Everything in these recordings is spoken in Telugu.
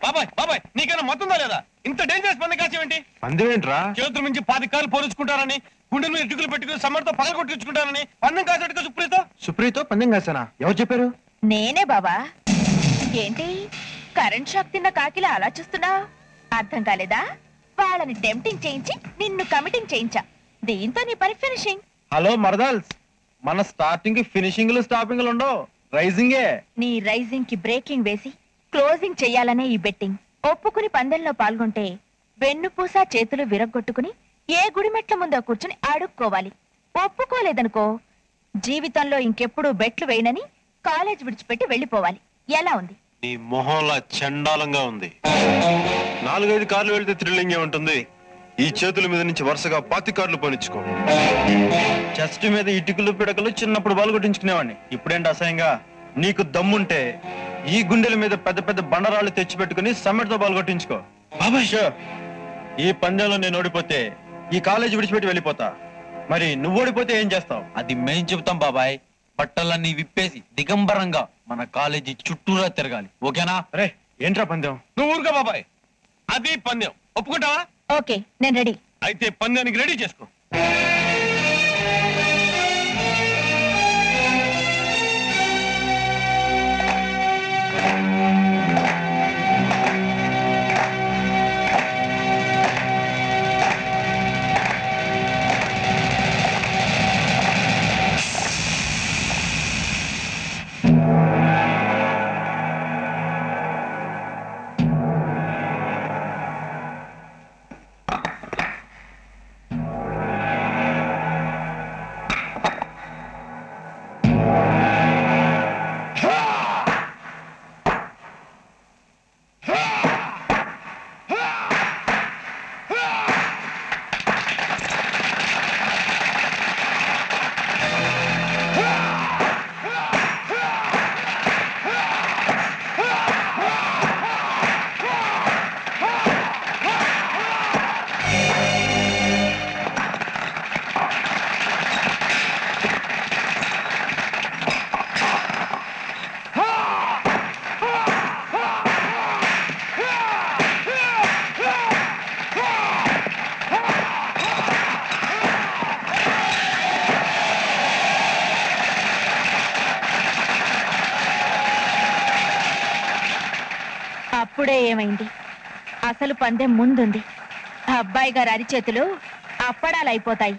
బాబాయ్ బాబాయ్ నీకైనా మొత్తం లేదా ఇంత డేంజరస్ పని కాసేవేంటి పందెం ఏంట్రా చేతుల నుంచి పాతి కాలు పోల్చుకుంటారని గుండె మీద ఇటుకలు పెట్టుకుని సమ్మర్తో పగల కొట్టించుకుంటారని పందెం కాసేట్టుగా సుప్రీతో సుప్రీతో పందెం కాసానా ఎవరు చెప్పారు నేనే బావా ఏంటి కరెంట్ షాక్ తిన్న కాకిలా అలా చూస్తున్నావు అర్థం కాలేదా వాళ్ళని టెంప్టింగ్ చేయించి నిన్ను కమిటింగ్ చేయించా దీంతో నీ పని ఫినిషింగ్ హలో మరదల్స్ మన స్టార్టింగ్ కి ఫినిషింగ్ స్టాపింగ్ ఉండవు రైజింగే నీ రైజింగ్ కి బ్రేకింగ్ వేసి క్లోజింగ్ చెయ్యాలనే ఈ బెట్టింగ్ ఒప్పుకుని పందెంలో పాల్గొంటే వెన్నుపూస చేతులు విరగ్గొట్టుకుని ఏ గుడిమెట్ల ముందో కూర్చుని అడుక్కోవాలి ఒప్పుకోలేదనుకో జీవితంలో ఇంకెప్పుడు బెట్లు వేయనని కాలేజ్ విడిచిపెట్టి వెళ్ళిపోవాలి ఎలా ఉంది నీ మొహంలా చండాలంగా ఉంది నాలుగైదు కార్లు వెళ్తే థ్రిల్లింగే ఉంటుంది ఈ చేతుల మీద నుంచి వరుసగా పాతి కార్లు పోనిచ్చుకో చెస్ట్ మీద ఇటుకలు పిడకలు చిన్నప్పుడు బాలు కొట్టించుకునేవాడిని ఇప్పుడేంటి అసహ్యంగా నీకు దమ్ముంటే ఈ గుండెల మీద పెద్ద పెద్ద బండరాళ్ళు తెచ్చి పెట్టుకుని సమ్మెట్తో బాలు కొట్టించుకో బాబాయ్ ఈ పందెంలో నేను ఓడిపోతే ఈ కాలేజీ విడిచిపెట్టి వెళ్ళిపోతా మరి నువ్వు ఓడిపోతే ఏం చేస్తావు అది మేం చెబుతాం బాబాయ్ బట్టలన్నీ విప్పేసి దిగంబరంగా మన కాలేజీ చుట్టూరా తిరగాలి ఓకేనా రే ఏంట్రా పందెం నువ్వు ఊరుకో బాబాయ్ అది పందెం ఒప్పుకుంటావా ఓకే నేను రెడీ అయితే పందెనికి రెడీ చేసుకో అప్పుడే ఏమైంది అసలు పందెం ముందుంది అబ్బాయి గారి అరిచేతులు అప్పడాలైపోతాయి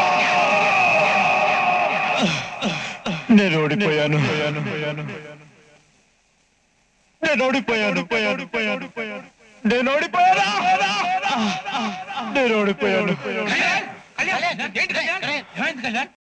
నేను ఓడిపోయాను నేను ఓడిపోయాను పోయాను పోయాను పోయాను నేను ఓడిపోయాను నేను ఓడిపోయాను కళ్యాణ్, కళ్యాణ్, ఏంటి కళ్యాణ్? ఏమైంది కళ్యాణ్